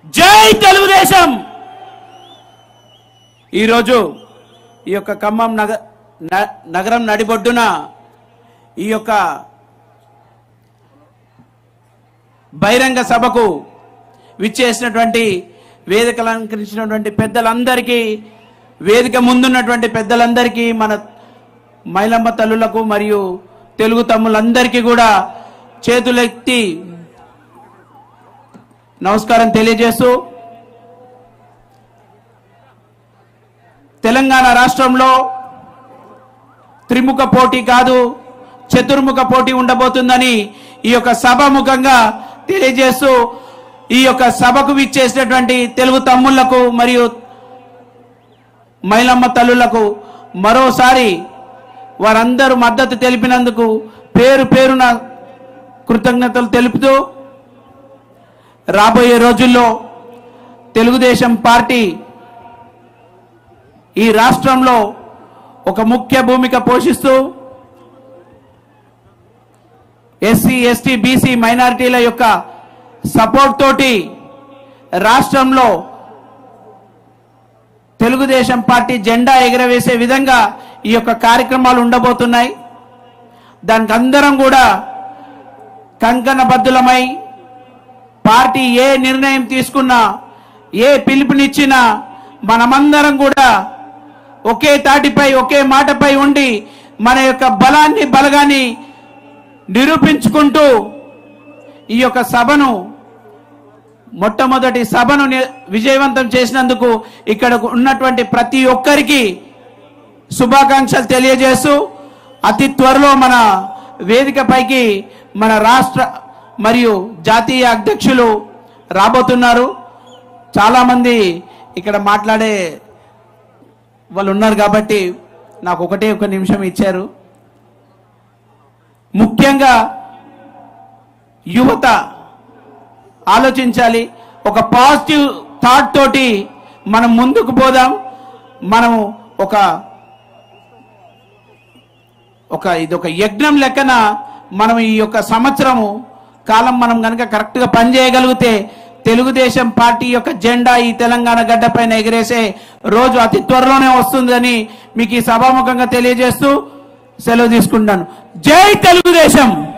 జై తెలుగుదేశం ఈరోజు ఈ యొక్క ఖమ్మం నగ న- నగరం నడిబొడ్డున ఈ యొక్క బహిరంగ సభకు విచ్చేసినటువంటి వేదిక అలంకరించినటువంటి పెద్దలందరికీ వేదిక ముందున్నటువంటి పెద్దలందరికీ మన మైలమ్మ తల్లులకు మరియు తెలుగు తమ్ములందరికీ కూడా చేతులెత్తి నమస్కారం తెలియజేస్తూ తెలంగాణ రాష్ట్రంలో త్రిముఖ పోటీ కాదు చతుర్ముఖ పోటీ ఉండబోతుందని ఈ యొక్క సభ ముఖంగా తెలియజేస్తూ ఈ యొక్క సభకు విచ్చేసినటువంటి తెలుగు తమ్ముళ్లకు మరియు మైలమ్మ తల్లులకు మరోసారి వారందరూ మద్దతు తెలిపినందుకు పేరు పేరున కృతజ్ఞతలు తెలుపుతూ రాబోయే రోజుల్లో తెలుగుదేశం పార్టీ ఈ రాష్ట్రంలో ఒక ముఖ్య భూమిక పోషిస్తూ ఎస్సీ ఎస్టీ బీసీ మైనారిటీల యొక్క సపోర్ట్ తోటి రాష్ట్రంలో తెలుగుదేశం పార్టీ జెండా ఎగరవేసే విధంగా ఈ యొక్క కార్యక్రమాలు ఉండబోతున్నాయి దానికి అందరం కూడా కంకణబద్ధులమై పార్టీ ఏ నిర్ణయం తీసుకున్నా ఏ పిలుపునిచ్చినా మనమందరం కూడా ఒకే తాటిపై ఒకే మాటపై ఉండి మన యొక్క బలాన్ని బలగాన్ని నిరూపించుకుంటూ ఈ యొక్క సభను మొట్టమొదటి సభను ని- విజయవంతం చేసినందుకు ఇక్కడ ఉన్నటువంటి ప్రతి ఒక్కరికి శుభాకాంక్షలు తెలియజేస్తూ అతి త్వరలో మన వేదికపైకి మన రాష్ట్ర మరియు జాతీయ అధ్యక్షులు రాబోతున్నారు చాలామంది ఇక్కడ మాట్లాడే వాళ్ళు ఉన్నారు కాబట్టి నాకు ఒకటే ఒక నిమిషం ఇచ్చారు ముఖ్యంగా యువత ఆలోచించాలి ఒక పాజిటివ్ థాట్ తోటి మనం ముందుకు పోదాం మనం ఒక ఒక ఇది ఒక యజ్ఞం లెక్కన మనం ఈ యొక్క సంవత్సరము కాలం మనం కనుక కరెక్ట్ గా పనిచేయగలిగితే తెలుగుదేశం పార్టీ యొక్క జెండా ఈ తెలంగాణ గడ్డ పైన ఎగిరేసే రోజు అతి త్వరలోనే వస్తుందని మీకు ఈ సభాముఖంగా తెలియజేస్తూ సెలవు తీసుకుంటాను జై తెలుగుదేశం